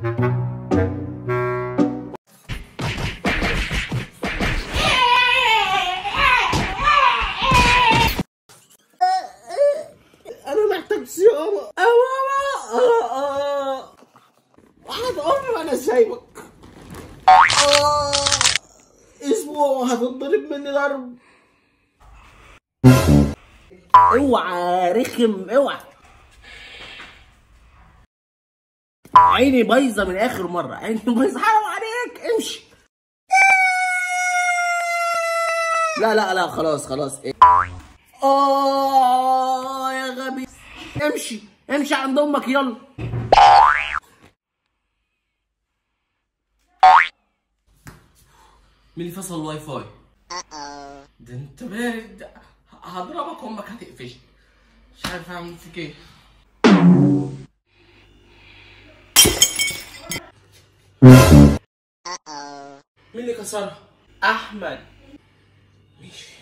انا محتاج صيانه يا ماما آه، آه. واحد عمري ما انا سايبك آه. اسبوع هتتضرب مني ضرب اوعى رخم اوعى عيني بايظه من اخر مره عيني بايظه حرام عليك امشي لا لا لا خلاص خلاص اه يا غبي امشي امشي عند امك يلا مين اللي فصل الواي فاي؟ ده انت بارد ده هضربك امك هتقفش مش عارف اعمل فيك ايه مين اللي كسرها؟ احمد ماشي